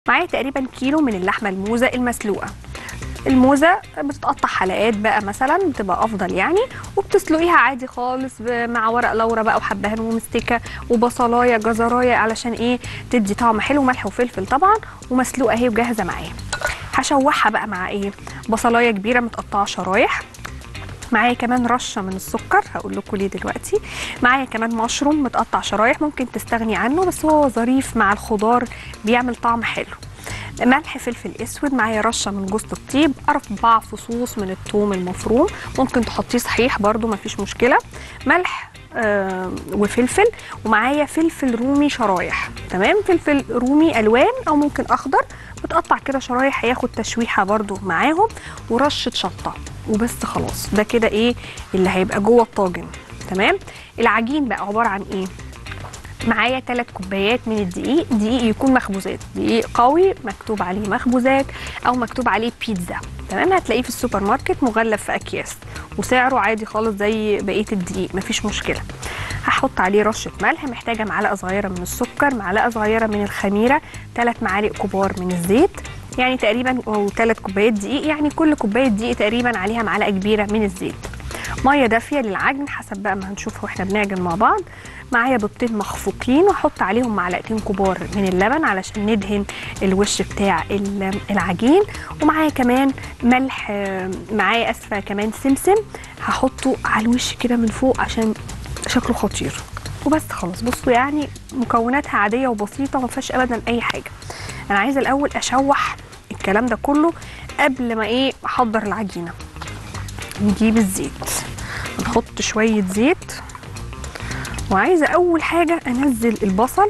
معايا تقريبا كيلو من اللحمه الموزه المسلوقه الموزه بتتقطع حلقات بقى مثلا بتبقى افضل يعني وبتسلقيها عادي خالص ب- مع ورق لورا بقى وحبهان ومستكه وبصلايه جزرايه علشان ايه تدي طعم حلو ملح وفلفل طبعا ومسلوقه اهي وجاهزه معايا هشوحها بقى مع ايه بصلايه كبيره متقطعه شرايح معايا كمان رشه من السكر هقول لكم ليه دلوقتي معايا كمان مشروم متقطع شرايح ممكن تستغني عنه بس هو ظريف مع الخضار بيعمل طعم حلو ملح فلفل اسود معايا رشه من جوز الطيب اربع فصوص من الثوم المفروم ممكن تحطيه صحيح برده مفيش مشكله ملح آه وفلفل ومعايا فلفل رومي شرايح تمام فلفل رومي الوان او ممكن اخضر بتقطع كده شرايح هياخد تشويحه برده معاهم ورشه شطه وبس خلاص ده كده ايه اللي هيبقى جوه الطاجن تمام العجين بقى عباره عن ايه معايا 3 كوبايات من الدقيق دقيق يكون مخبوزات دقيق قوي مكتوب عليه مخبوزات او مكتوب عليه بيتزا تمام هتلاقيه في السوبر ماركت مغلف في اكياس وسعره عادي خالص زي بقيه الدقيق مفيش مشكله هحط عليه رشه ملح محتاجه معلقه صغيره من السكر معلقه صغيره من الخميره 3 معالق كبار من الزيت يعني تقريبا او 3 كوبايات دقيق يعني كل كوبايه دقيق تقريبا عليها معلقه كبيره من الزيت ميه دافيه للعجن حسب بقى ما هنشوف واحنا بنعجن مع بعض معايا بيضتين مخفوقين واحط عليهم معلقتين كبار من اللبن علشان ندهن الوش بتاع ال- العجين ومعايا كمان ملح آه، معايا اسفه كمان سمسم هحطه على الوش كده من فوق عشان شكله خطير وبس خلاص بصوا يعني مكوناتها عاديه وبسيطه وما فيهاش ابدا اي حاجه انا عايزه الاول اشوح الكلام ده كله قبل ما ايه احضر العجينه نجيب الزيت نحط شويه زيت وعايزه اول حاجه انزل البصل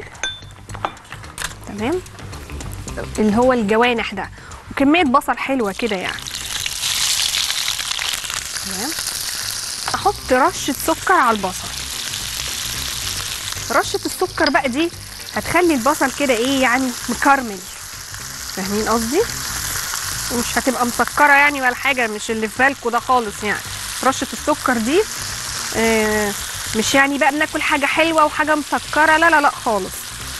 تمام اللي هو الجوانح ده وكميه بصل حلوه كده يعني تمام احط رشه سكر على البصل رشه السكر بقى دي هتخلي البصل كده ايه يعني مكرمل فاهمين قصدي ومش هتبقى مسكره يعني ولا حاجه مش اللي في بالكوا ده خالص يعني رشه السكر دي آه مش يعني بقى بناكل حاجه حلوه وحاجه مسكره لا لا لا خالص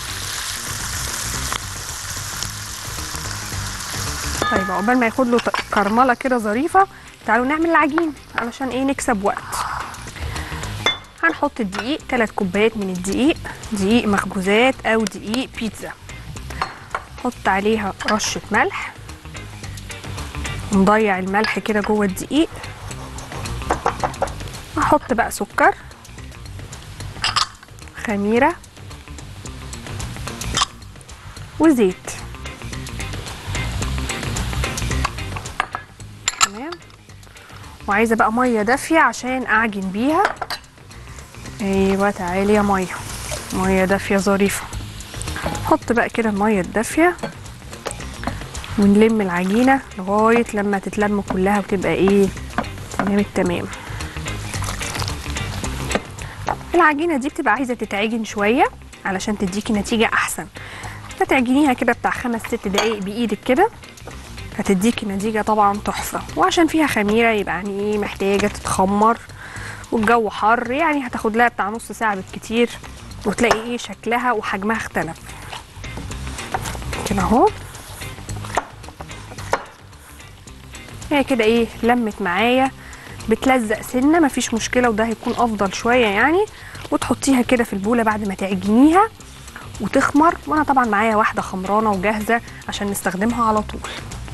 طيب عقبال ما ياخد له ت- كرمله كده ظريفه تعالوا نعمل العجين علشان ايه نكسب وقت هنحط الدقيق 3 كوبايات من الدقيق دقيق مخبوزات او دقيق بيتزا حط عليها رشه ملح نضيع الملح كده جوه الدقيق احط بقى سكر خميره وزيت تمام وعايزه بقى ميه دافيه عشان اعجن بيها ايوه تعالي يا ميه ميه دافيه ظريفه حط بقى كده الميه الدافيه ونلم العجينه لغايه لما تتلم كلها وتبقى ايه تمام التمام العجينه دي بتبقى عايزه تتعجن شويه علشان تديكي نتيجه احسن فتعجنيها كده بتاع خمس ست دقايق بايدك كده هتديكي نتيجه طبعا تحفه وعشان فيها خميره يبقى يعني ايه محتاجه تتخمر والجو حر يعني هتاخد لها بتاع نص ساعه بالكتير وتلاقي ايه شكلها وحجمها اختلف كده اهو هي كده ايه لمت معايا بتلزق سنه مفيش مشكله وده هيكون افضل شويه يعني وتحطيها كده في البوله بعد ما تعجنيها وتخمر وانا طبعا معايا واحده خمرانه وجاهزه عشان نستخدمها على طول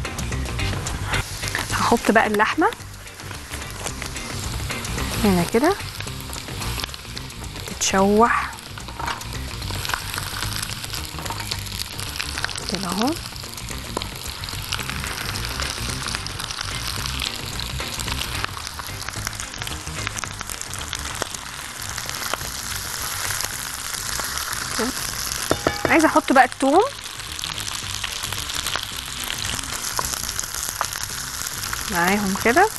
هحط بقى اللحمه هنا كده تتشوح كده اهو عايزه احط بقى الثوم معاهم كده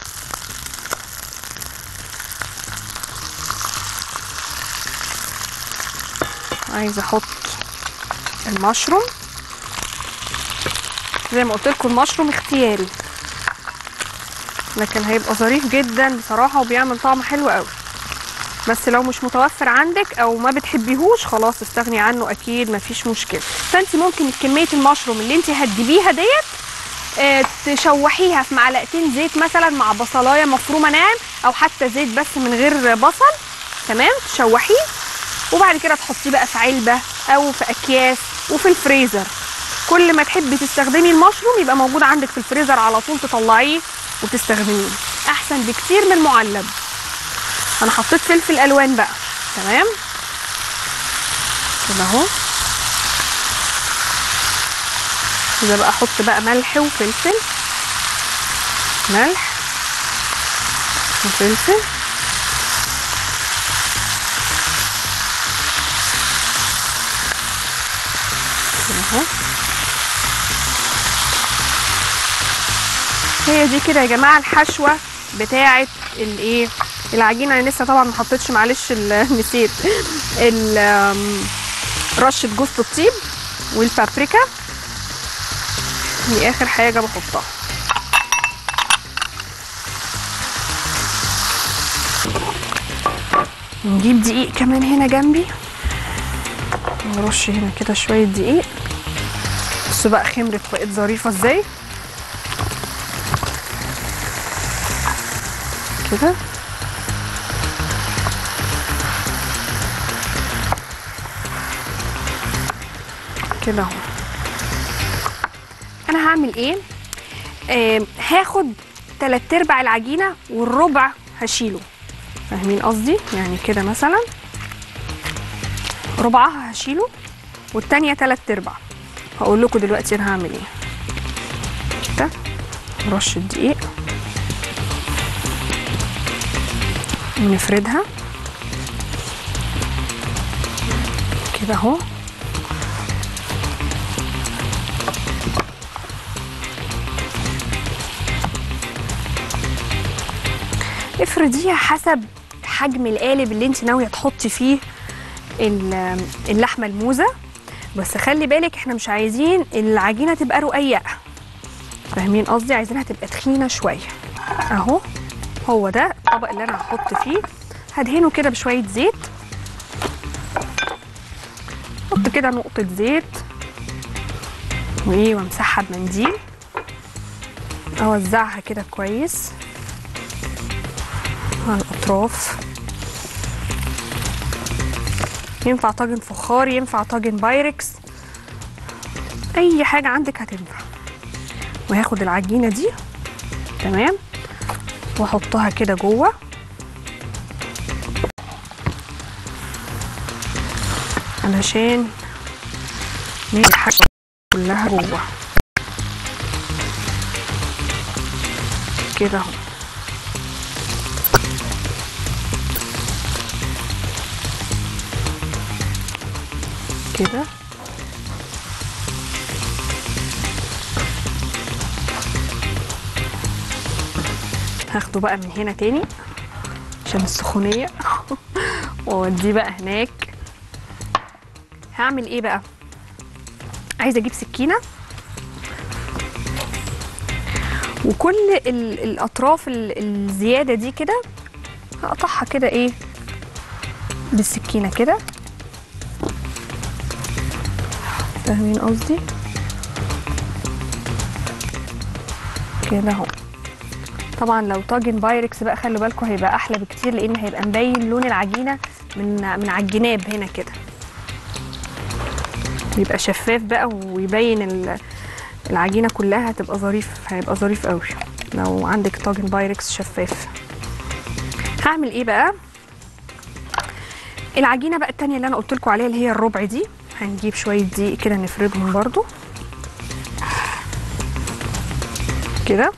عايزه احط المشروم زي ما قلت لكم المشروم اختياري لكن هيبقى ظريف جدا بصراحه وبيعمل طعم حلو قوي بس لو مش متوفر عندك او ما بتحبيهوش خلاص استغني عنه اكيد مفيش مشكله فانت ممكن كميه المشروم اللي انت هتجيبيها ديت آه، تشوحيها في معلقتين زيت مثلا مع بصلايه مفرومه ناعم او حتى زيت بس من غير بصل تمام تشوحيه وبعد كده تحطيه بقى في علبه او في اكياس وفي الفريزر كل ما تحبي تستخدمي المشروم يبقى موجود عندك في الفريزر على طول تطلعيه وتستخدميه احسن بكتير من المعلب انا حطيت فلفل الوان بقى تمام كده اهو كده بقى احط بقى ملح وفلفل ملح وفلفل كده اهو هي دي كده يا جماعه الحشوه بتاعه الايه العجينه انا لسه طبعا ما حطيتش معلش ال- نسيت ال- آم، رشه جوز الطيب والبابريكا دي اخر حاجه بحطها نجيب دقيق كمان هنا جنبي نرش هنا كده شويه دقيق بصوا بقى خمرت بقت ظريفه ازاي كده كده اهو انا هعمل ايه آه هاخد تلات ارباع العجينه والربع هشيله فاهمين قصدي يعني كده مثلا ربعها هشيله والتانية تلات ارباع هقول لكم دلوقتي انا هعمل ايه كده رشه دقيق ونفردها كده اهو افرديها حسب حجم القالب اللي انت ناويه تحطي فيه ال- اللحمه الموزه بس خلي بالك احنا مش عايزين العجينه تبقى رقيقه فاهمين قصدي عايزينها تبقى تخينه شويه اهو هو ده الطبق اللي انا هحط فيه هدهنه كده بشويه زيت احط كده نقطه زيت وايه وامسحها بمنديل اوزعها كده كويس على الاطراف ينفع طاجن فخار ينفع طاجن بايركس اي حاجه عندك هتنفع وهاخد العجينه دي تمام واحطها كده جوه علشان نملي الحشوه كلها جوه كده اهو كده هاخده بقى من هنا تاني عشان السخونية واوديه بقى هناك هعمل ايه بقى عايزه اجيب سكينه وكل ال- الاطراف ال- الزياده دي كده هقطعها كده ايه بالسكينه كده فاهمين قصدي كده اهو طبعا لو طاجن بايركس بقى خلوا بالكم هيبقى احلى بكتير لان هيبقى مبين لون العجينه من من على الجناب هنا كده بيبقى شفاف بقى ويبين ال- العجينه كلها هتبقى ظريف هيبقى ظريف قوي لو عندك طاجن بايركس شفاف هعمل ايه بقى العجينه بقى التانية اللي انا قلت لكم عليها اللي هي الربع دي هنجيب شويه دقيق كده نفردهم برضو كده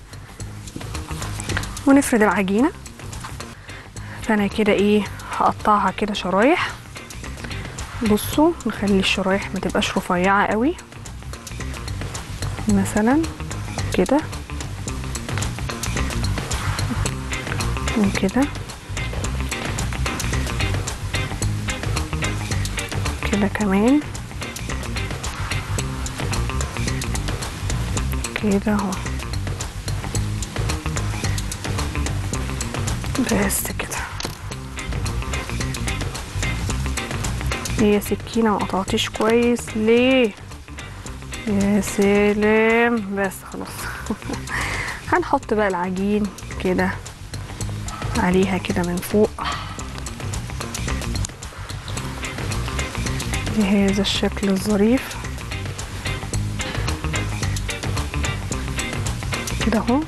ونفرد العجينه فانا كده ايه هقطعها كده شرايح بصوا نخلي الشرايح ما تبقاش رفيعه قوي مثلا كده وكده كده كمان كده اهو بس كده هي سكينة ما قطعتيش كويس ليه يا سلام بس خلاص هنحط بقى العجين كده عليها كده من فوق بهذا الشكل الظريف كده اهو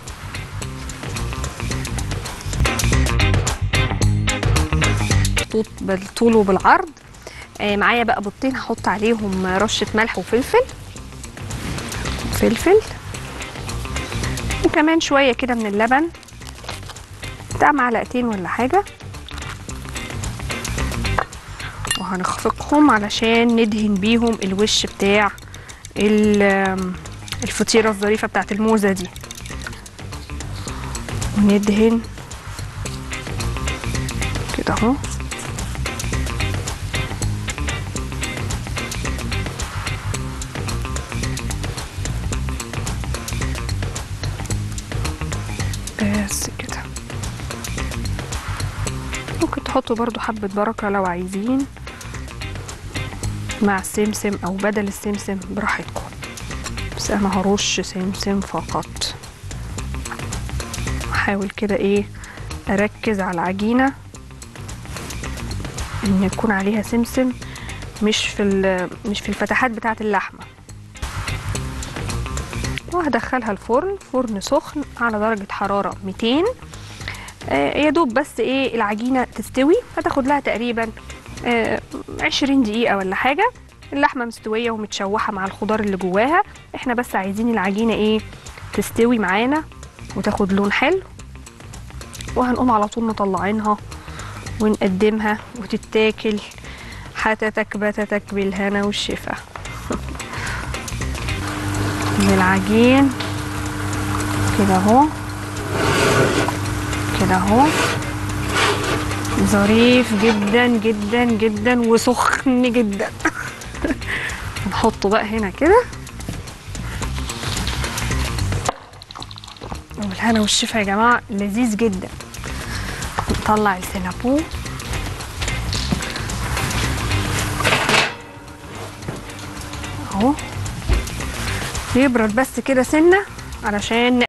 محطوط بالطول وبالعرض آه معايا بقى بيضتين هحط عليهم رشه ملح وفلفل فلفل وكمان شويه كده من اللبن بتاع معلقتين ولا حاجه وهنخفقهم علشان ندهن بيهم الوش بتاع ال- الفطيره الظريفه بتاعت الموزه دي وندهن كده اهو بس كده ممكن تحطوا برضو حبة بركة لو عايزين مع السمسم أو بدل السمسم براحتكم بس أنا هرش سمسم فقط أحاول كده إيه أركز على العجينة إن يكون عليها سمسم مش في ال- مش في الفتحات بتاعة اللحمة وهدخلها الفرن فرن سخن على درجة حرارة 200 آه، يا دوب بس ايه العجينة تستوي هتاخد لها تقريبا آه، 20 دقيقة ولا حاجة اللحمة مستوية ومتشوحة مع الخضار اللي جواها احنا بس عايزين العجينة ايه تستوي معانا وتاخد لون حلو وهنقوم على طول مطلعينها ونقدمها وتتاكل حتتك بتتك بالهنا والشفا بالعجين كده اهو كده اهو ظريف جدا جدا جدا وسخن جدا نحطه بقى هنا كده والهنا والشفا يا جماعه لذيذ جدا نطلع السينابو اهو يبرد بس كده سنه علشان